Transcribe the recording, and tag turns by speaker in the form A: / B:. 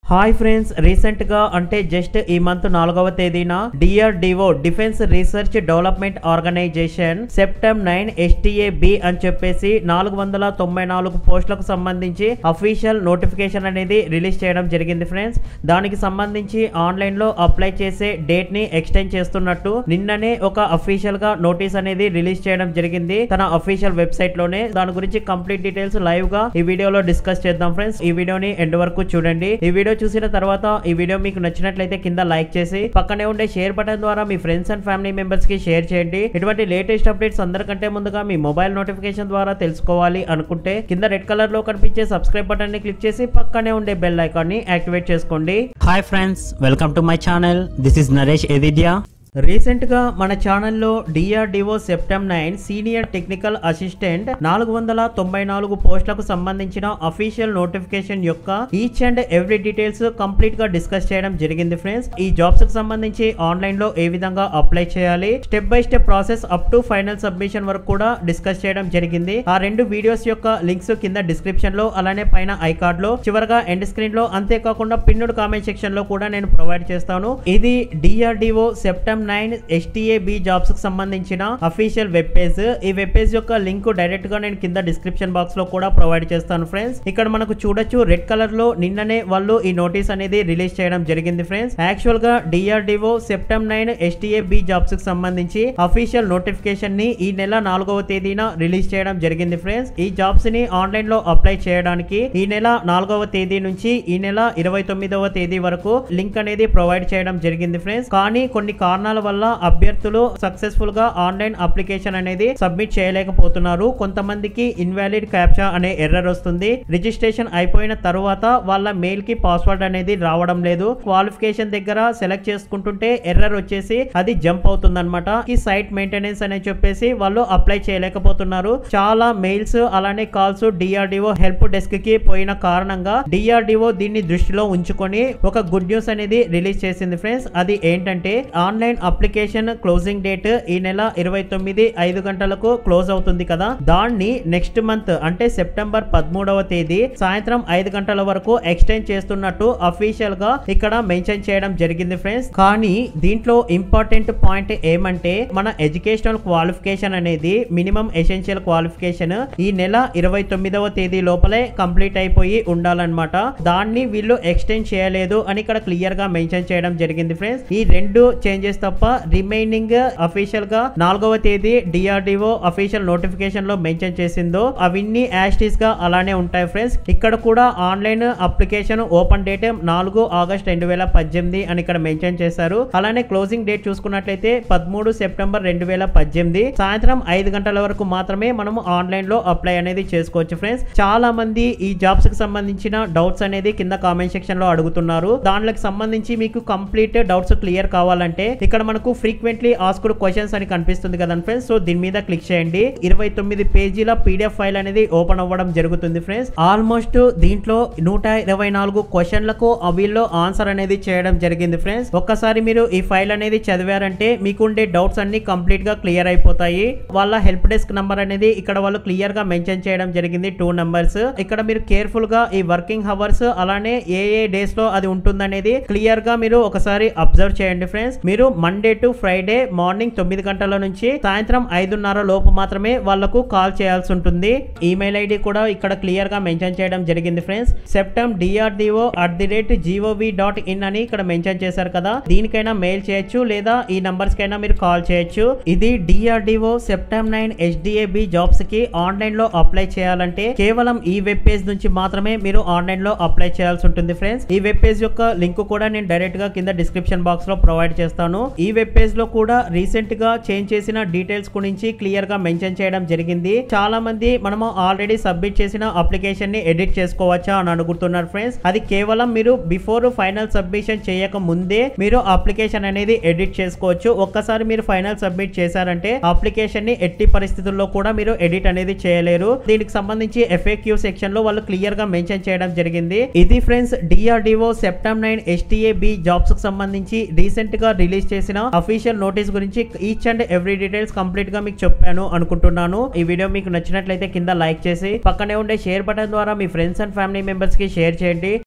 A: hi friends recent గా అంటే just ఈ మంత్ నాలుగవ తేదీన DRDO defence research development organisation September nine STA B అని చెప్పేసి నాలుగు వందల తొంభై నాలుగు పోస్టులకు సంబంధించి అఫీషియల్ నోటిఫికేషన్ అనేది రిలీజ్ చేయడం జరిగింది ఫ్రెండ్స్ దానికి సంబంధించి ఆన్లైన్ లో అప్లై చేసే డేట్ ని ఎక్స్టెండ్ చేస్తున్నట్టు నిన్ననే ఒక అఫీషియల్ గా నోటీస్ అనేది రిలీజ్ చేయడం జరిగింది తన అఫీషియల్ వెబ్సైట్ లోనే దాని గురించి కంప్లీట్ డీటెయిల్స్ లైవ్ గా ఈ వీడియోలో డిస్కస్ చేద్దాం ఫ్రెండ్స్ ఈ వీడియోని ఎండ్ వరకు చూడండి ఈ వీడియో చూసిన తర్వాత ఈ వీడియో మీకు నచ్చినట్లయితే కింద లైక్ చేసి పక్కనే ఉండే షేర్ బటన్ ద్వారా మీ ఫ్రెండ్స్ అండ్ ఫ్యామిలీ మెంబర్స్ కి షేర్ చేయండి ఇటువంటి లేటెస్ట్ అప్డేట్స్ అందరికంటే ముందుగా మీ మొబైల్ నోటిఫికేషన్ ద్వారా తెలుసుకోవాలి అనుకుంటే కింద రెడ్ కలర్ లో కనిపించే సబ్స్క్రైబ్ బటన్ ని క్లిక్ చేసి పక్కనే ఉండే బెల్ ఐకాన్ ని యాక్టివేట్ చేసుకోండి hi friends welcome to my channel this is Naresh ఎదిడియా రీసెంట్ గా మన ఛానల్లో DRDO September nine senior technical assistant నాలుగు వందల తొంభై నాలుగు పోస్టులకు సంబంధించిన అఫీషియల్ నోటిఫికేషన్ యొక్క each and every details complete గా డిస్కస్ చేయడం జరిగింది ఫ్రెండ్స్ ఈ జాబ్స్ కి సంబంధించి ఆన్లైన్ లో ఏ విధంగా అప్లై చేయాలి step by step process up to final submission వరకు కూడా డిస్కస్ చేయడం జరిగింది ఆ రెండు వీడియోస్ యొక్క లింక్స్ కింద డిస్క్రిప్షన్ లో అలానే పైన ఐ కార్డ్ లో చివరగా ఎండ్ స్క్రీన్ లో అంతేకాకుండా పిన్నుడ్ కామెంట్ సెక్షన్ లో కూడా నేను ప్రొవైడ్ చేస్తాను ఇది DRDO September nine STA B jobs కి సంబంధించిన అఫీషియల్ వెబ్ పేజ్ ఈ వెబ్ పేజ్ యొక్క లింక్ డైరెక్ట్ గా నేను కింద డిస్క్రిప్షన్ బాక్స్ లో కూడా ప్రొవైడ్ చేస్తాను ఫ్రెండ్స్ ఇక్కడ మనకు చూడొచ్చు రెడ్ కలర్ లో నిన్ననే వాళ్ళు ఈ నోటీస్ అనేది రిలీజ్ చేయడం జరిగింది ఫ్రెండ్స్ యాక్చువల్ గా DRDO September nine STA B jobs కి సంబంధించి అఫీషియల్ నోటిఫికేషన్ ని ఈ నెల నాలుగవ తేదీన రిలీజ్ చేయడం జరిగింది ఫ్రెండ్స్ ఈ జాబ్స్ ని ఆన్లైన్ లో అప్లై చేయడానికి ఈ నెల నాలుగవ తేదీ నుంచి ఈ నెల ఇరవై తొమ్మిదవ తేదీ వరకు లింక్ అనేది ప్రొవైడ్ చేయడం జరిగింది ఫ్రెండ్స్ కానీ కొన్ని కారణాల వల్ల అభ్యర్థులు సక్సెస్ఫుల్ గా ఆన్లైన్ అప్లికేషన్ అనేది సబ్మిట్ చేయలేకపోతున్నారు కొంతమందికి ఇన్వాలిడ్ క్యాప్చా అనే ఎర్రర్ వస్తుంది రిజిస్ట్రేషన్ అయిపోయిన తర్వాత వాళ్ళ మెయిల్ కి పాస్వర్డ్ అనేది రావడం లేదు క్వాలిఫికేషన్ దగ్గర సెలెక్ట్ చేసుకుంటుంటే ఎర్రర్ వచ్చేసి అది జంప్ అవుతుంది అనమాట ఈ సైట్ మెయింటెనెన్స్ అని చెప్పేసి వాళ్ళు అప్లై చేయలేకపోతున్నారు చాలా మెయిల్స్ అలానే కాల్స్ డిఆర్డిఓ హెల్ప్ డెస్క్ కి పోయిన కారణంగా డిఆర్డిఓ దీన్ని దృష్టిలో ఉంచుకొని ఒక గుడ్ న్యూస్ అనేది రిలీజ్ చేసింది ఫ్రెండ్స్ అది ఏంటంటే ఆన్లైన్ అప్లికేషన్ క్లోజింగ్ డేట్ ఈ నెల ఇరవై తొమ్మిది ఐదు గంటలకు క్లోజ్ అవుతుంది కదా దాన్ని నెక్స్ట్ మంత్ అంటే సెప్టెంబర్ పదమూడవ తేదీ సాయంత్రం ఐదు గంటల వరకు ఎక్స్టెండ్ చేస్తున్నట్టు అఫీషియల్ గా ఇక్కడ మెన్షన్ చేయడం జరిగింది ఫ్రెండ్స్ కానీ దీంట్లో ఇంపార్టెంట్ పాయింట్ ఏమంటే మన ఎడ్యుకేషనల్ క్వాలిఫికేషన్ అనేది మినిమం ఎసెన్షియల్ క్వాలిఫికేషన్ ఈ నెల ఇరవై తొమ్మిదవ తేదీ లోపలే కంప్లీట్ అయిపోయి ఉండాలన్నమాట దాన్ని వీళ్ళు ఎక్స్టెండ్ చేయలేదు అని ఇక్కడ క్లియర్ గా మెన్షన్ చేయడం జరిగింది ఫ్రెండ్స్ ఈ రెండు చేంజెస్ తప్ప రిమైనింగ్ అఫీషియల్ గా నాలుగవ తేదీ డిఆర్డిఓ అఫీషియల్ నోటిఫికేషన్ లో మెన్షన్ చేసిందో అవన్నీ యాస్టీస్ గా అలానే ఉంటాయి ఫ్రెండ్స్ ఇక్కడ కూడా ఆన్లైన్ అప్లికేషన్ ఓపెన్ డేట్ నాలుగు ఆగస్ట్ రెండు వేల పద్దెనిమిది అని ఇక్కడ మెన్షన్ చేశారు అలానే క్లోజింగ్ డేట్ చూసుకున్నట్లయితే పదమూడు సెప్టెంబర్ రెండు వేల పద్దెనిమిది సాయంత్రం ఐదు గంటల వరకు మాత్రమే మనము ఆన్లైన్ లో అప్లై అనేది చేసుకోవచ్చు ఫ్రెండ్స్ చాలా మంది ఈ జాబ్స్ కి సంబంధించిన డౌట్స్ అనేది కింద కామెంట్ సెక్షన్ లో అడుగుతున్నారు దానికి సంబంధించి మీకు కంప్లీట్ డౌట్స్ క్లియర్ కావాలంటే ఇక్కడ మనకు ఫ్రీక్వెంట్లీ ఆస్క్డ్ క్వశ్చన్స్ అని కనిపిస్తుంది కదా ఫ్రెండ్స్ సో దీని మీద క్లిక్ చేయండి ఇరవై తొమ్మిది పేజీల పీడిఎఫ్ ఫైల్ అనేది ఓపెన్ అవ్వడం జరుగుతుంది ఫ్రెండ్స్ ఆల్మోస్ట్ దీంట్లో నూట ఇరవై నాలుగు క్వశ్చన్లకు వీళ్ళు ఆన్సర్ అనేది చేయడం జరిగింది ఫ్రెండ్స్ ఒక్కసారి మీరు ఈ ఫైల్ అనేది చదివారంటే మీకు ఉండే డౌట్స్ అన్ని కంప్లీట్ గా క్లియర్ అయిపోతాయి వాళ్ళ హెల్ప్ డెస్క్ నంబర్ అనేది ఇక్కడ వాళ్ళు క్లియర్ గా మెన్షన్ చేయడం జరిగింది టూ నంబర్స్ ఇక్కడ మీరు కేర్ఫుల్ గా ఈ వర్కింగ్ హవర్స్ అలానే ఏ ఏ డేస్ లో అది ఉంటుందనేది క్లియర్ గా మీరు ఒకసారి అబ్జర్వ్ చేయండి ఫ్రెండ్స్ మీరు మండే టు ఫ్రైడే మార్నింగ్ తొమ్మిది గంటల నుంచి సాయంత్రం ఐదున్నర లోపు మాత్రమే వాళ్లకు కాల్ చేయాల్సి ఉంటుంది ఈమెయిల్ ఐడి కూడా ఇక్కడ క్లియర్ గా మెన్షన్ చేయడం జరిగింది friends September DRDO at the rate gov dot in అని ఇక్కడ మెన్షన్ చేశారు కదా దీనికైనా మెయిల్ చేయొచ్చు లేదా ఈ నంబర్స్ కైనా మీరు కాల్ చేయొచ్చు ఇది DRDO September nine HDAB jobs కి ఆన్లైన్ లో అప్లై చేయాలంటే కేవలం ఈ వెబ్ పేజ్ నుంచి మాత్రమే మీరు ఆన్లైన్ లో అప్లై చేయాల్సి ఉంటుంది ఫ్రెండ్స్ ఈ వెబ్ పేజ్ యొక్క లింక్ కూడా నేను డైరెక్ట్ గా కింద డిస్క్రిప్షన్ బాక్స్ లో ప్రొవైడ్ చేస్తాను ఈ వెబ్ పేజ్ లో కూడా రీసెంట్ గా చేంజ్ చేసిన డీటెయిల్స్ గురించి క్లియర్ గా మెన్షన్ చేయడం జరిగింది చాలా మంది మనము ఆల్రెడీ సబ్మిట్ చేసిన అప్లికేషన్ ని ఎడిట్ చేసుకోవచ్చా అని అడుగుతున్నారు ఫ్రెండ్స్ అది కేవలం మీరు బిఫోర్ ఫైనల్ సబ్మిషన్ చేయక ముందే మీరు అప్లికేషన్ అనేది ఎడిట్ చేసుకోవచ్చు ఒక్కసారి మీరు ఫైనల్ సబ్మిట్ చేశారంటే అప్లికేషన్ ని ఎట్టి పరిస్థితుల్లో కూడా మీరు ఎడిట్ అనేది చేయలేరు దీనికి సంబంధించి ఎఫ్ఏక్యూ సెక్షన్ లో వాళ్ళు క్లియర్ గా మెన్షన్ చేయడం జరిగింది ఇది friends DRDO September nine STA B jobs కు సంబంధించి రీసెంట్ గా రిలీజ్ చేసిన అఫీషియల్ నోటీస్ గురించి each and every details complete గా మీకు చెప్పాను అనుకుంటున్నాను ఈ వీడియో మీకు నచ్చినట్లయితే కింద లైక్ చేసి పక్కనే ఉండే షేర్ బటన్ ద్వారా మీ ఫ్రెండ్స్ అండ్ ఫ్యామిలీ మెంబర్స్ కి షేర్ చేయండి